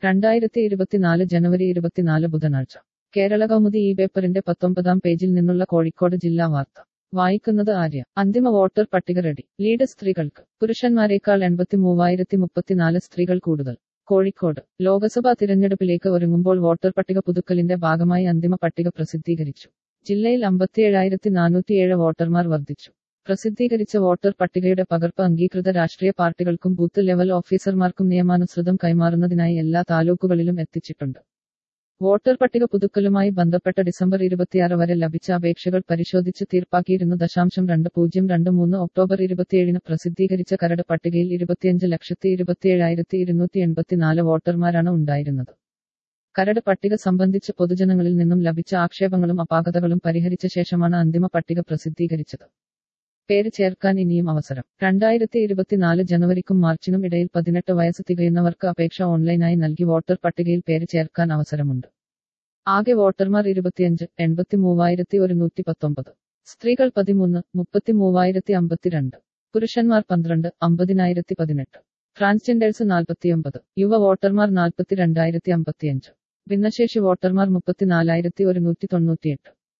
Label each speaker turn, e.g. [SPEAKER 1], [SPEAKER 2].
[SPEAKER 1] രണ്ടായിരത്തി ഇരുപത്തിനാല് ജനുവരി ഇരുപത്തിനാല് ബുധനാഴ്ച കേരള കൗമുദി ഈ പേപ്പറിന്റെ പത്തൊമ്പതാം പേജിൽ നിന്നുള്ള കോഴിക്കോട് ജില്ലാ വാർത്ത വായിക്കുന്നത് ആര്യ അന്തിമ വോട്ടർ പട്ടിക റെഡി ലീഡ് സ്ത്രീകൾക്ക് പുരുഷന്മാരെക്കാൾ എൺപത്തി മൂവായിരത്തി മുപ്പത്തിനാല് സ്ത്രീകൾ കൂടുതൽ കോഴിക്കോട് ലോക്സഭാ തിരഞ്ഞെടുപ്പിലേക്ക് ഒരുങ്ങുമ്പോൾ വോട്ടർ പട്ടിക പുതുക്കലിന്റെ ഭാഗമായി അന്തിമ പട്ടിക പ്രസിദ്ധീകരിച്ചു ജില്ലയിൽ അമ്പത്തിയേഴായിരത്തി നാനൂറ്റിയേഴ് വോട്ടർമാർ വർദ്ധിച്ചു പ്രസിദ്ധീകരിച്ച വോട്ടർ പട്ടികയുടെ പകർപ്പ് അംഗീകൃത രാഷ്ട്രീയ പാർട്ടികൾക്കും ബൂത്ത് ലെവൽ ഓഫീസർമാർക്കും നിയമാനുസൃതം കൈമാറുന്നതിനായി എല്ലാ താലൂക്കുകളിലും എത്തിച്ചിട്ടുണ്ട് വോട്ടർ പട്ടിക പുതുക്കലുമായി ബന്ധപ്പെട്ട ഡിസംബർ ഇരുപത്തിയാറ് വരെ ലഭിച്ച അപേക്ഷകൾ പരിശോധിച്ച് തീർപ്പാക്കിയിരുന്നു ദശാംശം രണ്ട് പൂജ്യം രണ്ട് മൂന്ന് ഒക്ടോബർ ഇരുപത്തിയേഴിന് പ്രസിദ്ധീകരിച്ച കരട് പട്ടികയിൽ ഇരുപത്തിയഞ്ച് ലക്ഷത്തി ഇരുപത്തിയേഴായിരത്തി ഇരുന്നൂറ്റി എൺപത്തിനാല് വോട്ടർമാരാണ് ഉണ്ടായിരുന്നത് കരട് പട്ടിക സംബന്ധിച്ച് പൊതുജനങ്ങളിൽ നിന്നും ലഭിച്ച ആക്ഷേപങ്ങളും അപാകതകളും പരിഹരിച്ച ശേഷമാണ് അന്തിമ പട്ടിക പ്രസിദ്ധീകരിച്ചത് പേര് ചേർക്കാൻ ഇനിയും അവസരം രണ്ടായിരത്തി ഇരുപത്തിനാല് ജനുവരിക്കും മാർച്ചിനും ഇടയിൽ പതിനെട്ട് വയസ്സ് തികയുന്നവർക്ക് അപേക്ഷ ഓൺലൈനായി നൽകി വോട്ടർ പട്ടികയിൽ പേര് ചേർക്കാൻ അവസരമുണ്ട് ആകെ വോട്ടർമാർ ഇരുപത്തിയഞ്ച് എൺപത്തി മൂവായിരത്തി ഒരുന്നൂറ്റി പത്തൊമ്പത് സ്ത്രീകൾ പതിമൂന്ന് മുപ്പത്തി മൂവായിരത്തി അമ്പത്തിരണ്ട് പുരുഷന്മാർ പന്ത്രണ്ട് അമ്പതിനായിരത്തി പതിനെട്ട് ട്രാൻസ്ജെൻഡേഴ്സ് നാൽപ്പത്തിയൊമ്പത് യുവ വോട്ടർമാർ നാൽപ്പത്തി രണ്ടായിരത്തി അമ്പത്തിയഞ്ച് ഭിന്നശേഷി വോട്ടർമാർ മുപ്പത്തിനാലായിരത്തി ഒരുന്നൂറ്റി തൊണ്ണൂറ്റിയെട്ട്